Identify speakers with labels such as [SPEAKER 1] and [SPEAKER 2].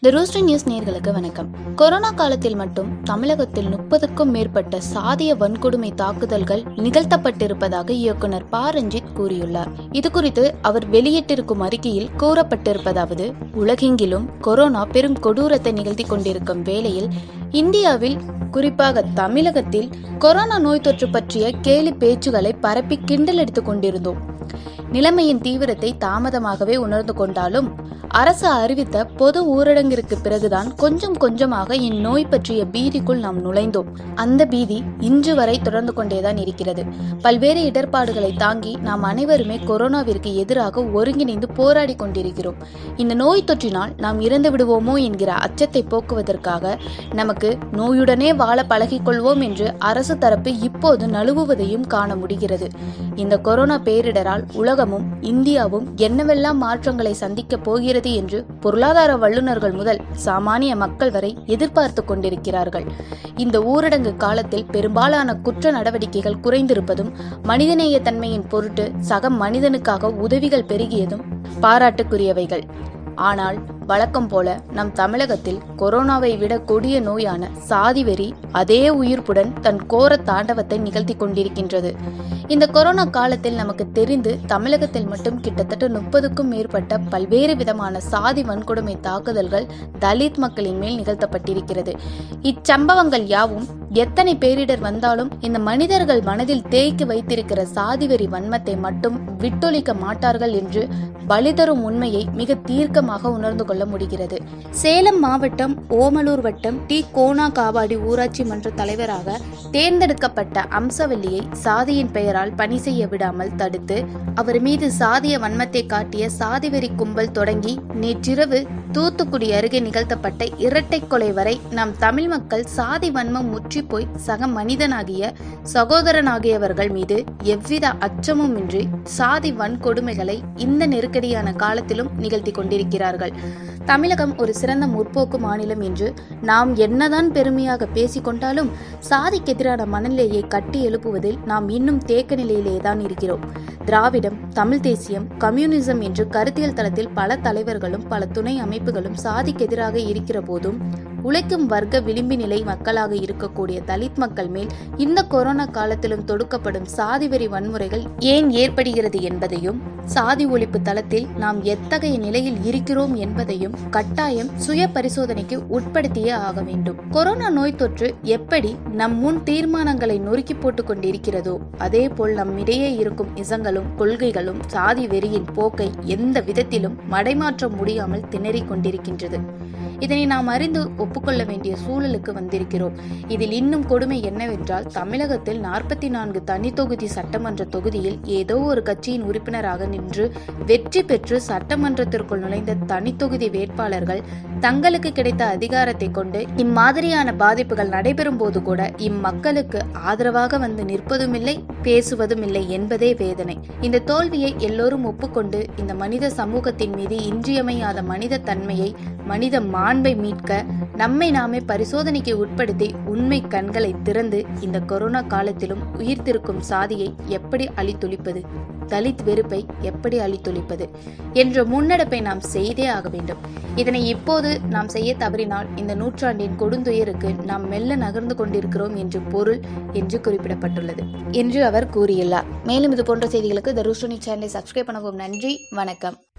[SPEAKER 1] த rooster news நேர்களுக்கு வணக்கம் corona காலத்தில் மட்டும் தமிழகத்தில் முப்பதுக்கும் மேற்பட்ட சாதிய வன்கொடுமை தாக்குதல்கள் நிகழ்த்தப்பட்டிருப்பதாக இயக்குனர் ப ரஞ்சித் கூறியுள்ளார் இது குறித்து அவர் வெளியிட்டிருக்கும் அறிக்கையில் கூறப்பட்டிருப்பதாவது உலகெங்கிலும் கொரோனா பெரும் கொடூரத்தை நிகழ்த்தி கொண்டிருக்கும் வேளையில் இந்தியாவில் குறிப்பாக தமிழகத்தில் கொரோனா நோய் தொற்று பற்றிய கேலி பேச்சுகளை பரப்பி கிண்டல் எடுத்துக் கொண்டிருந்தோம் நிலைமையின் தீவிரத்தை தாமதமாகவே உணர்ந்து கொண்டாலும் அரசு அறிவித்த பொது ஊரடங்கிற்கு பிறகுதான் கொஞ்சம் கொஞ்சமாக இந்நோய் பற்றிய பீதிக்குள் நாம் நுழைந்தோம் அந்த பீதி இன்று வரை தொடர்ந்து கொண்டேதான் இருக்கிறது பல்வேறு இடர்பாடுகளை தாங்கி நாம் அனைவருமே கொரோனாவிற்கு எதிராக ஒருங்கிணைந்து போராடி கொண்டிருக்கிறோம் இந்த நோய் தொற்றினால் நாம் இறந்து விடுவோமோ என்கிற அச்சத்தை போக்குவதற்காக நமக்கு நோயுடனே வாழ பழகிக்கொள்வோம் என்று அரசு தரப்பு இப்போது நழுவுவதையும் காண முடிகிறது இந்த கொரோனா பேரிடரால் உலகமும் இந்தியாவும் என்னவெல்லாம் மாற்றங்களை சந்திக்கப் போகிறது என்று பொருளாதார வல்லுநர்கள் முதல் சாமானிய மக்கள் வரை எதிர்பார்த்து கொண்டிருக்கிறார்கள் இந்த ஊரடங்கு காலத்தில் பெரும்பாலான குற்ற நடவடிக்கைகள் குறைந்திருப்பதும் மனிதநேய தன்மையின் பொருட்டு சக மனிதனுக்காக உதவிகள் பெருகியதும் பாராட்டுக்குரியவைகள் ஆனால் வழக்கம் போல நம் தமிழகத்தில் கொரோனாவை விட கொடிய நோயான சாதிவெறி அதே உயிர்ப்புடன் தன் கோர தாண்டவத்தை நிகழ்த்தி கொண்டிருக்கின்றது இந்த கொரோனா காலத்தில் நமக்கு தெரிந்து தமிழகத்தில் மட்டும் கிட்டத்தட்ட முப்பதுக்கும் மேற்பட்ட பல்வேறு விதமான சாதி வன்கொடுமை தாக்குதல்கள் தலித் மக்களின் மேல் நிகழ்த்தப்பட்டிருக்கிறது இச்சம்பவங்கள் யாவும் எத்தனை பேரிடர் வந்தாலும் இந்த மனிதர்கள் மனதில் தேய்க்கு வைத்திருக்கிற சாதிவெறி வன்மத்தை மட்டும் விட்டொழிக்க மாட்டார்கள் என்று பலிதரும் உண்மையை மிக தீர்க்கமாக உணர்ந்து கொள்ள முடிகிறது சேலம் மாவட்டம் ஓமலூர் வட்டம் டி கோனா காவாடி ஊராட்சி மன்ற தலைவராக தேர்ந்தெடுக்கப்பட்ட அம்சவல்லியை சாதியின் பெயரால் பணி செய்ய விடாமல் தடுத்து அவர் மீது சாதிய வன்மத்தை காட்டிய சாதிவெறி கும்பல் தொடங்கி நேற்றிரவு தூத்துக்குடி அருகே நிகழ்த்தப்பட்ட இரட்டை கொலை வரை நம் தமிழ் மக்கள் சாதி வன்மம் முற்றி போய் சக மனிதனாகிய சகோதரனாகியவர்கள் மீது எவ்வித அச்சமும் இன்றி சாதி வன்கொடுமைகளை இந்த நெருக்கடியான காலத்திலும் நிகழ்த்தி கொண்டிருக்கிறார்கள் தமிழகம் ஒரு சிறந்த முற்போக்கு மாநிலம் என்று நாம் என்னதான் பெருமையாக பேசிக்கொண்டாலும் சாதிக்கு எதிரான மனநிலையை கட்டி எழுப்புவதில் நாம் இன்னும் தேக்க நிலையிலே தான் இருக்கிறோம் திராவிடம் தமிழ் தேசியம் கம்யூனிசம் என்று கருத்தியல் தளத்தில் பல தலைவர்களும் பல துணை அமைப்புகளும் சாதிக்கு எதிராக இருக்கிற போதும் உழைக்கும் வர்க்க விளிம்பு நிலை மக்களாக இருக்கக்கூடிய தலித் மக்கள் மேல் இந்த கொரோனா காலத்திலும் தொடுக்கப்படும் சாதிவெறி வன்முறைகள் ஏன் ஏற்படுகிறது என்பதையும் சாதி ஒழிப்பு தளத்தில் நாம் எத்தகைய நிலையில் இருக்கிறோம் என்பதையும் கட்டாயம் சுய பரிசோதனைக்கு உட்படுத்தியே ஆக வேண்டும் கொரோனா நோய் தொற்று எப்படி நம் முன் தீர்மானங்களை நொறுக்கி போட்டுக் கொண்டிருக்கிறதோ அதே போல் நம்மிடையே இருக்கும் இசங்களும் கொள்கைகளும் சாதி வெறியின் போக்கை எந்த விதத்திலும் மடைமாற்ற முடியாமல் திணறிக் கொண்டிருக்கின்றது இதனை நாம் அறிந்து ஒப்புக்கொள்ள வேண்டிய சூழலுக்கு வந்திருக்கிறோம் இதில் இன்னும் கொடுமை என்னவென்றால் தமிழகத்தில் நாற்பத்தி நான்கு தனி தொகுதி சட்டமன்ற தொகுதியில் ஏதோ ஒரு கட்சியின் உறுப்பினராக நின்று வெற்றி பெற்று சட்டமன்றத்திற்குள் நுழைந்த தனி தொகுதி வேட்பாளர்கள் தங்களுக்கு கிடைத்த அதிகாரத்தை கொண்டு இம்மாதிரியான பாதிப்புகள் நடைபெறும் போது கூட இம்மக்களுக்கு ஆதரவாக வந்து நிற்பதும் இல்லை பேசுவதும் இல்லை என்பதே வேதனை இந்த தோல்வியை எல்லோரும் ஒப்புக்கொண்டு இந்த மனித சமூகத்தின் மீது இன்றியமையாத மனித தன்மையை மனித மாண்பை மீட்க நம்மை நாமே பரிசோதனைக்கு உட்படுத்தி உண்மை கண்களை திறந்து இந்த கொரோனா காலத்திலும் உயிர்த்திருக்கும் சாதியை எப்படி அழித்தொழிப்பது தலித் வெறுப்பை எப்படி அழித்தொழிப்பது என்ற முன்னெடுப்பை நாம் செய்தே ஆக வேண்டும் இதனை இப்போது நாம் செய்ய தவறினால் இந்த நூற்றாண்டின் கொடுந்துயருக்கு நாம் மெல்ல நகர்ந்து கொண்டிருக்கிறோம் என்று பொருள் என்று குறிப்பிடப்பட்டுள்ளது என்று அவர் கூறியுள்ளார் மேலும் இது போன்ற செய்திகளுக்கு த ரூஸ்டோனி சேனலை சப்ஸ்கிரைப் பண்ணவும் நன்றி வணக்கம்